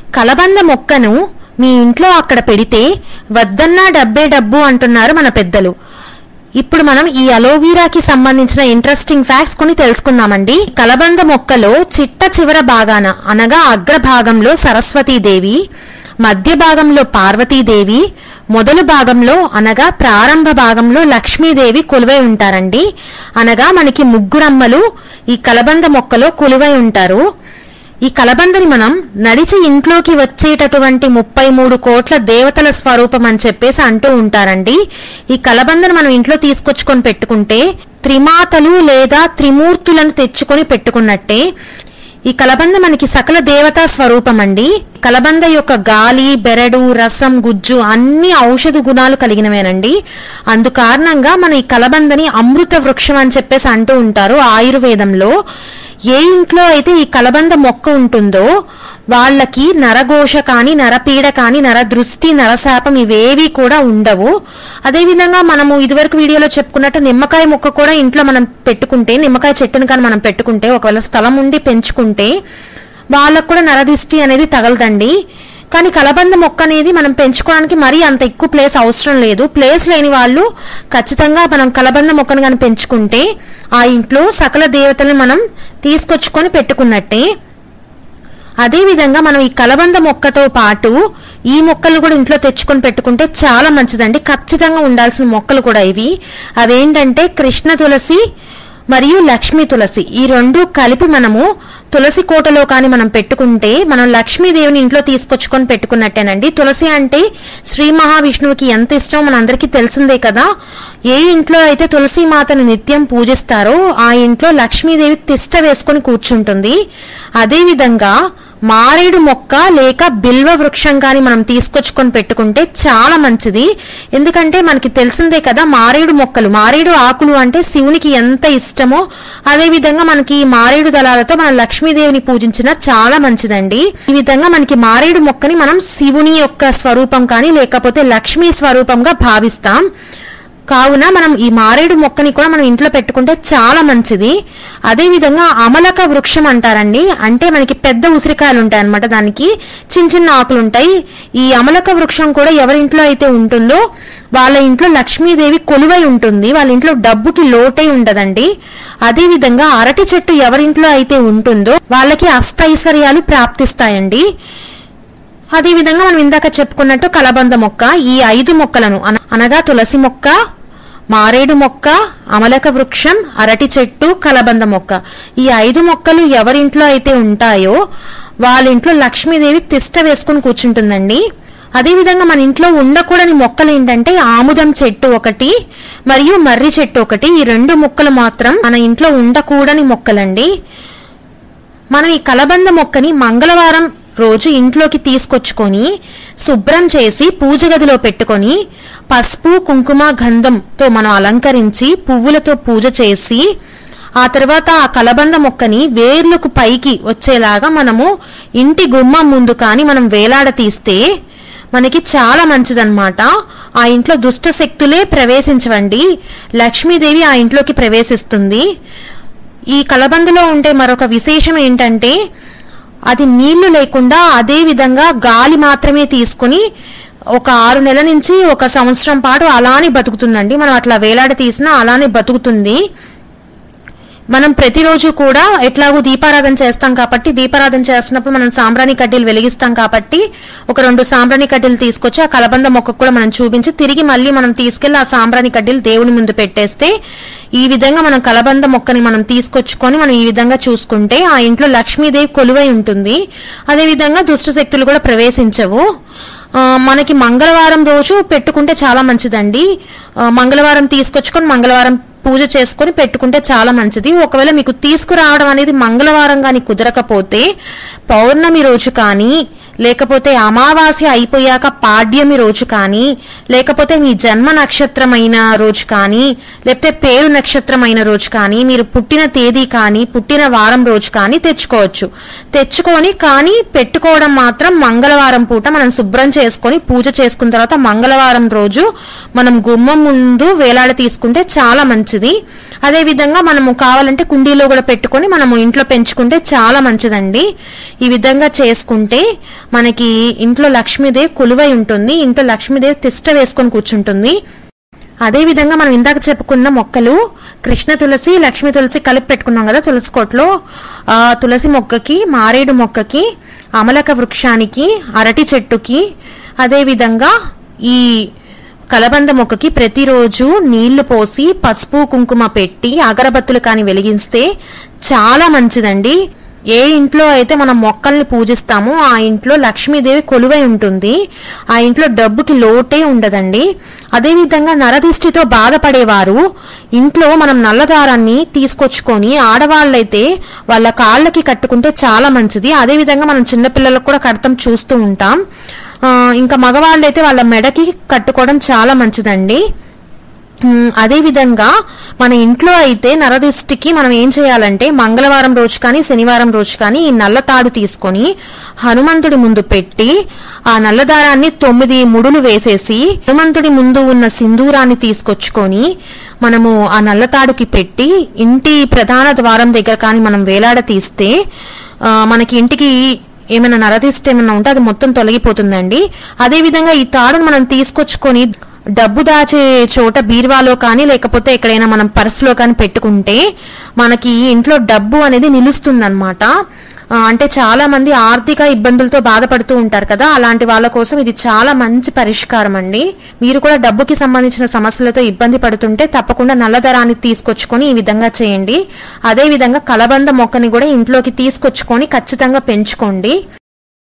కలబంద మొక్కను మీ ఇంట్లో అక్కడ పెడితే వద్దన్నా డబ్బే డబ్బు అంటున్నారు మన పెద్దలు ఇప్పుడు మనం ఈ అలోవీరాకి సంబంధించిన ఇంట్రెస్టింగ్ ఫ్యాక్ట్స్ కొన్ని తెలుసుకుందామండి కలబంద మొక్కలో చిట్ట చివర భాగాన అనగా అగ్ర భాగంలో సరస్వతీదేవి మధ్య భాగంలో పార్వతీదేవి మొదలు భాగంలో అనగా ప్రారంభ భాగంలో లక్ష్మీదేవి కొలువై ఉంటారండి అనగా మనకి ముగ్గురమ్మలు ఈ కలబంద మొక్కలో కొలువై ఉంటారు ఈ కలబందని మనం నడిచి ఇంట్లోకి వచ్చేటటువంటి ముప్పై మూడు కోట్ల దేవతల స్వరూపం అని చెప్పేసి అంటూ ఉంటారండి ఈ కలబందని మనం ఇంట్లో తీసుకొచ్చుకొని పెట్టుకుంటే త్రిమాతలు లేదా త్రిమూర్తులను తెచ్చుకొని పెట్టుకున్నట్టే ఈ కలబంద మనకి సకల దేవతా స్వరూపం అండి కలబంద యొక్క గాలి బెరడు రసం గుజ్జు అన్ని ఔషధ గుణాలు కలిగినవేనండి అందు కారణంగా మన ఈ కలబందని అమృత వృక్షం అని చెప్పేసి అంటూ ఉంటారు ఆయుర్వేదంలో ఏ ఇంట్లో అయితే ఈ కలబంద మొక్క ఉంటుందో వాళ్ళకి నరఘోష కానీ నరపీడ కానీ నరదృష్టి నరశాపం ఇవేవి కూడా ఉండవు అదేవిధంగా మనము ఇదివరకు వీడియోలో చెప్పుకున్నట్టు నిమ్మకాయ మొక్క కూడా ఇంట్లో మనం పెట్టుకుంటే నిమ్మకాయ చెట్టును కానీ మనం పెట్టుకుంటే ఒకవేళ స్థలం ఉండి పెంచుకుంటే వాళ్ళకు కూడా నరదిష్టి అనేది తగలదండి కానీ కలబంద మొక్క అనేది మనం పెంచుకోవడానికి మరీ అంత ఎక్కువ ప్లేస్ అవసరం లేదు ప్లేస్ లేని వాళ్ళు ఖచ్చితంగా మనం కలబంద మొక్కను కానీ పెంచుకుంటే ఆ ఇంట్లో సకల దేవతలను మనం తీసుకొచ్చుకొని పెట్టుకున్నట్టే అదే విధంగా మనం ఈ కలబంద మొక్కతో పాటు ఈ మొక్కలు కూడా ఇంట్లో తెచ్చుకొని పెట్టుకుంటే చాలా మంచిదండి ఖచ్చితంగా ఉండాల్సిన మొక్కలు కూడా ఇవి అవేంటంటే కృష్ణ తులసి మరియు లక్ష్మీ తులసి ఈ రెండు కలిపి మనము తులసి కోటలో కానీ మనం పెట్టుకుంటే మనం లక్ష్మీదేవిని ఇంట్లో తీసుకొచ్చుకొని పెట్టుకున్నట్టేనండి తులసి అంటే శ్రీ మహావిష్ణువుకి ఎంత ఇష్టం మనందరికీ తెలిసిందే కదా ఏ ఇంట్లో అయితే తులసి మాతను నిత్యం పూజిస్తారో ఆ ఇంట్లో లక్ష్మీదేవి తిష్ట వేసుకొని కూర్చుంటుంది అదే విధంగా మారేడు మొక్క లేక బిల్వ వృక్షం కానీ మనం తీసుకొచ్చుకొని పెట్టుకుంటే చాలా మంచిది ఎందుకంటే మనకి తెలిసిందే కదా మారేడు మొక్కలు మారేడు ఆకులు అంటే శివునికి ఎంత ఇష్టమో అదే విధంగా మనకి ఈ మారేడు దళాలతో మన లక్ష్మీదేవిని పూజించిన చాలా మంచిదండి ఈ విధంగా మనకి మారేడు మొక్కని మనం శివుని యొక్క స్వరూపం కానీ లేకపోతే లక్ష్మీ స్వరూపంగా భావిస్తాం కావున మనం ఈ మారేడు మొక్కని కూడా మనం ఇంట్లో పెట్టుకుంటే చాలా మంచిది అదే విధంగా అమలక వృక్షం అంటారండి అంటే మనకి పెద్ద ఉసిరికాయలు ఉంటాయి అనమాట దానికి చిన్న చిన్న ఆకులు ఉంటాయి ఈ అమలక వృక్షం కూడా ఎవరింట్లో అయితే ఉంటుందో వాళ్ళ ఇంట్లో లక్ష్మీదేవి కొలువై ఉంటుంది వాళ్ళ ఇంట్లో డబ్బుకి లోటే ఉండదండి అదే విధంగా అరటి చెట్టు ఎవరింట్లో అయితే ఉంటుందో వాళ్ళకి అష్టైశ్వర్యాలు ప్రాప్తిస్తాయండి అదే విధంగా మనం ఇందాక చెప్పుకున్నట్టు కలబంద మొక్క ఈ ఐదు మొక్కలను అన- అనగా తులసి మొక్క మారేడు మొక్క అమలక వృక్షం అరటి చెట్టు కలబంద మొక్క ఈ ఐదు మొక్కలు ఎవరింట్లో అయితే ఉంటాయో వాళ్ళ ఇంట్లో లక్ష్మీదేవి తిష్ట వేసుకుని కూర్చుంటుందండి అదే విధంగా మన ఇంట్లో ఉండకూడని మొక్కలు ఏంటంటే ఆముదం చెట్టు ఒకటి మరియు మర్రి చెట్టు ఒకటి ఈ రెండు మొక్కలు మాత్రం మన ఇంట్లో ఉండకూడని మొక్కలండి మనం ఈ కలబంద మొక్కని మంగళవారం రోజు ఇంట్లోకి తీసుకొచ్చుకొని శుభ్రం చేసి పూజ గదిలో పెట్టుకొని పసుపు కుంకుమ గంధంతో మనం అలంకరించి పువ్వులతో పూజ చేసి ఆ తర్వాత ఆ కలబంద మొక్కని వేర్లకు పైకి వచ్చేలాగా మనము ఇంటి గుమ్మం ముందు కానీ మనం వేలాడ తీస్తే మనకి చాలా మంచిదన్నమాట ఆ ఇంట్లో దుష్ట శక్తులే ప్రవేశించవండి లక్ష్మీదేవి ఆ ఇంట్లోకి ప్రవేశిస్తుంది ఈ కలబందలో ఉండే మరొక విశేషం ఏంటంటే అది నీళ్లు లేకుండా అదే విధంగా గాలి మాత్రమే తీసుకుని ఒక ఆరు నెలల నుంచి ఒక సంవత్సరం పాటు అలానే బతుకుతుందండి మనం అట్లా వేలాడ తీసినా అలానే బతుకుతుంది మనం ప్రతిరోజు కూడా ఎట్లాగో దీపారాధన చేస్తాం కాబట్టి దీపారాధన చేస్తున్నప్పుడు మనం సాంబ్రాణి కడ్డీలు వెలిగిస్తాం కాబట్టి ఒక రెండు సాంబ్రాణి కడ్డీలు తీసుకొచ్చి ఆ కలబంద మొక్కకు కూడా మనం చూపించి తిరిగి మళ్ళీ మనం తీసుకెళ్లి ఆ సాంబ్రాణి కడ్డీలు దేవుని ముందు పెట్టేస్తే ఈ విధంగా మనం కలబంద మొక్కని మనం తీసుకొచ్చుకొని మనం ఈ విధంగా చూసుకుంటే ఆ ఇంట్లో లక్ష్మీదేవి కొలువై ఉంటుంది అదే విధంగా దుష్ట శక్తులు కూడా ప్రవేశించవు ఆ, మనకి మంగళవారం రోజు పెట్టుకుంటే చాలా మంచిదండి ఆ, మంగళవారం తీసుకొచ్చుకొని మంగళవారం పూజ చేసుకొని పెట్టుకుంటే చాలా మంచిది ఒకవేళ మీకు తీసుకురావడం అనేది మంగళవారం కానీ కుదరకపోతే పౌర్ణమి రోజు కానీ లేకపోతే అమావాస్య అయిపోయాక పాడ్యమి రోజు కానీ లేకపోతే మీ జన్మ నక్షత్రమైన రోజు కానీ లేకపోతే పేరు నక్షత్రమైన రోజు కానీ మీరు పుట్టిన తేదీ కానీ పుట్టిన వారం రోజు కానీ తెచ్చుకోవచ్చు తెచ్చుకొని కానీ పెట్టుకోవడం మాత్రం మంగళవారం పూట మనం శుభ్రం చేసుకొని పూజ చేసుకున్న తర్వాత మంగళవారం రోజు మనం గుమ్మం ముందు వేలాడ తీసుకుంటే చాలా మంచిది అదే విధంగా మనము కావాలంటే కుండీలో కూడా పెట్టుకొని మనము ఇంట్లో పెంచుకుంటే చాలా మంచిదండి ఈ విధంగా చేసుకుంటే మనకి ఇంట్లో లక్ష్మీదేవి కొలువై ఉంటుంది ఇంట్లో లక్ష్మీదేవి తిష్ట వేసుకొని కూర్చుంటుంది అదే విధంగా మనం ఇందాక చెప్పుకున్న మొక్కలు కృష్ణ తులసి లక్ష్మీ తులసి కలిపి పెట్టుకున్నాం కదా తులసి కోట్లో ఆ తులసి మొక్కకి మారేడు మొక్కకి అమలక వృక్షానికి అరటి చెట్టుకి అదే విధంగా ఈ కలబంద మొక్కకి ప్రతిరోజు నీళ్లు పోసి పసుపు కుంకుమ పెట్టి అగరబత్తులు కానీ వెలిగిస్తే చాలా మంచిదండి ఏ ఇంట్లో అయితే మనం మొక్కల్ని పూజిస్తామో ఆ ఇంట్లో లక్ష్మీదేవి కొలువై ఉంటుంది ఆ ఇంట్లో డబ్బుకి లోటే ఉండదండి అదేవిధంగా నరదిష్టితో బాధపడేవారు ఇంట్లో మనం నల్లదారాన్ని తీసుకొచ్చుకొని ఆడవాళ్ళైతే వాళ్ళ కాళ్ళకి కట్టుకుంటే చాలా మంచిది అదేవిధంగా మనం చిన్నపిల్లలకు కూడా కడతాం చూస్తూ ఉంటాం ఆ, ఇంకా మగవాళ్ళైతే వాళ్ళ మెడకి కట్టుకోవడం చాలా మంచిదండి ఉమ్, అదే విధంగా మన ఇంట్లో అయితే నరదిష్టికి మనం ఏం చేయాలంటే మంగళవారం రోజు కానీ శనివారం రోజు కానీ ఈ నల్ల తాడు తీసుకొని హనుమంతుడి ముందు పెట్టి ఆ నల్ల దారాన్ని తొమ్మిది ముడులు వేసేసి హనుమంతుడి ముందు ఉన్న సింధూరాన్ని తీసుకొచ్చుకొని మనము ఆ నల్ల తాడుకి పెట్టి ఇంటి ప్రధాన ద్వారం దగ్గర కానీ మనం వేలాడ తీస్తే ఆ, మనకి ఇంటికి ఏమైనా నరదిష్టి ఏమైనా ఉంటే అది మొత్తం తొలగిపోతుందండి అదే విధంగా ఈ తాడును మనం తీసుకొచ్చుకొని డబ్బు దాచే చోట బీరువాలో కానీ లేకపోతే ఎక్కడైనా మనం పర్సులో కానీ పెట్టుకుంటే మనకి ఇంట్లో డబ్బు అనేది నిలుస్తుందన్నమాట ఆ, అంటే చాలా మంది ఆర్థిక ఇబ్బందులతో బాధపడుతూ ఉంటారు కదా అలాంటి వాళ్ళ కోసం ఇది చాలా మంచి పరిష్కారం అండి మీరు కూడా డబ్బుకి సంబంధించిన సమస్యలతో ఇబ్బంది పడుతుంటే తప్పకుండా నల్లదరాన్ని తీసుకొచ్చుకొని ఈ విధంగా చేయండి అదే విధంగా కలబంద మొక్కని కూడా ఇంట్లోకి తీసుకొచ్చుకొని ఖచ్చితంగా పెంచుకోండి